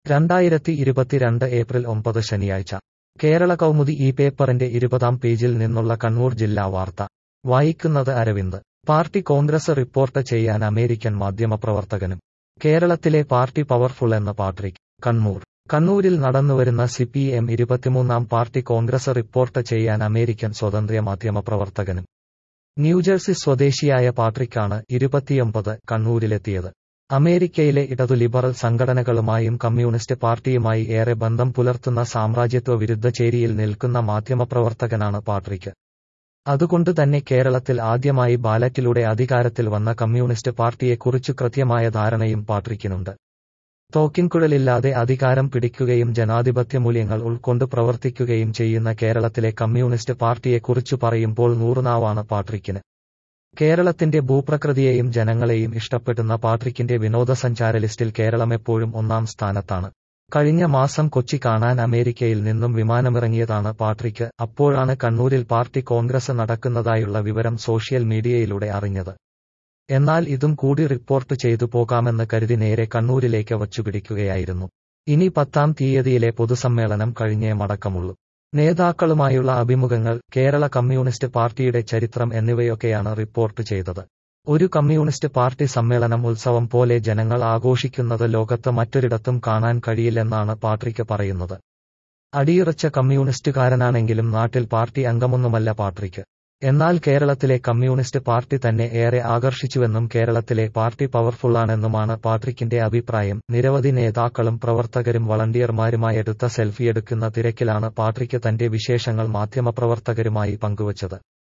രണ്ടായിരത്തി ഇരുപത്തിരണ്ട് ഏപ്രിൽ ഒമ്പത് ശനിയാഴ്ച കേരള കൗമുദി ഈ പേപ്പറിന്റെ ഇരുപതാം പേജിൽ നിന്നുള്ള കണ്ണൂർ ജില്ലാ വാർത്ത വായിക്കുന്നത് അരവിന്ദ് പാർട്ടി കോൺഗ്രസ് റിപ്പോർട്ട് ചെയ്യാൻ അമേരിക്കൻ മാധ്യമപ്രവർത്തകനും കേരളത്തിലെ പാർട്ടി പവർഫുൾ എന്ന പാട്രിക് കണ്ണൂർ കണ്ണൂരിൽ നടന്നുവരുന്ന സിപിഎം ഇരുപത്തിമൂന്നാം പാർട്ടി കോൺഗ്രസ് റിപ്പോർട്ട് ചെയ്യാൻ അമേരിക്കൻ സ്വതന്ത്ര മാധ്യമപ്രവർത്തകനും ന്യൂജേഴ്സി സ്വദേശിയായ പാട്രിക്കാണ് ഇരുപത്തിയൊമ്പത് കണ്ണൂരിലെത്തിയത് അമേരിക്കയിലെ ഇടതു ലിബറൽ സംഘടനകളുമായും കമ്മ്യൂണിസ്റ്റ് പാർട്ടിയുമായി ഏറെ ബന്ധം പുലർത്തുന്ന സാമ്രാജ്യത്വ വിരുദ്ധ ചേരിയിൽ നിൽക്കുന്ന മാധ്യമപ്രവർത്തകനാണ് പാട്രിക്ക് അതുകൊണ്ട് തന്നെ കേരളത്തിൽ ആദ്യമായി ബാലറ്റിലൂടെ അധികാരത്തിൽ വന്ന കമ്മ്യൂണിസ്റ്റ് പാർട്ടിയെക്കുറിച്ചു കൃത്യമായ ധാരണയും പാട്രിക്കിനുണ്ട് തോക്കിൻകുഴലില്ലാതെ അധികാരം പിടിക്കുകയും ജനാധിപത്യ മൂല്യങ്ങൾ ഉൾക്കൊണ്ട് പ്രവർത്തിക്കുകയും ചെയ്യുന്ന കേരളത്തിലെ കമ്മ്യൂണിസ്റ്റ് പാർട്ടിയെക്കുറിച്ചു പറയുമ്പോൾ നൂറുനാവാണ് പാട്രിക്കിന് കേരളത്തിന്റെ ഭൂപ്രകൃതിയെയും ജനങ്ങളെയും ഇഷ്ടപ്പെടുന്ന പാട്രിക്കിന്റെ വിനോദസഞ്ചാര ലിസ്റ്റിൽ കേരളം എപ്പോഴും ഒന്നാം സ്ഥാനത്താണ് കഴിഞ്ഞ മാസം കൊച്ചി കാണാൻ അമേരിക്കയിൽ നിന്നും വിമാനമിറങ്ങിയതാണ് പാട്രിക്ക് അപ്പോഴാണ് കണ്ണൂരിൽ പാർട്ടി കോൺഗ്രസ് നടക്കുന്നതായുള്ള വിവരം സോഷ്യൽ മീഡിയയിലൂടെ അറിഞ്ഞത് എന്നാൽ ഇതും കൂടി റിപ്പോർട്ട് ചെയ്തു പോകാമെന്ന് കരുതി നേരെ കണ്ണൂരിലേക്ക് വച്ചുപിടിക്കുകയായിരുന്നു ഇനി പത്താം തീയതിയിലെ പൊതുസമ്മേളനം കഴിഞ്ഞേ മടക്കമുള്ളൂ നേതാക്കളുമായുള്ള അഭിമുഖങ്ങൾ കേരള കമ്മ്യൂണിസ്റ്റ് പാർട്ടിയുടെ ചരിത്രം എന്നിവയൊക്കെയാണ് റിപ്പോർട്ട് ചെയ്തത് ഒരു കമ്മ്യൂണിസ്റ്റ് പാർട്ടി സമ്മേളനം ഉത്സവം പോലെ ജനങ്ങൾ ആഘോഷിക്കുന്നത് ലോകത്ത് മറ്റൊരിടത്തും കാണാൻ കഴിയില്ലെന്നാണ് പാട്രിക്ക് പറയുന്നത് അടിയുറച്ച കമ്മ്യൂണിസ്റ്റുകാരനാണെങ്കിലും നാട്ടിൽ പാർട്ടി അംഗമൊന്നുമല്ല പാട്രിക്ക് എന്നാൽ കേരളത്തിലെ കമ്മ്യൂണിസ്റ്റ് പാർട്ടി തന്നെ ഏറെ ആകർഷിച്ചുവെന്നും കേരളത്തിലെ പാർട്ടി പവർഫുള്ളാണെന്നുമാണ് പാട്രിക്കിന്റെ അഭിപ്രായം നിരവധി നേതാക്കളും പ്രവർത്തകരും വളണ്ടിയർമാരുമായി എടുത്ത സെൽഫിയെടുക്കുന്ന തിരക്കിലാണ് പാട്രിക്ക് തന്റെ വിശേഷങ്ങൾ മാധ്യമപ്രവർത്തകരുമായി പങ്കുവച്ചത്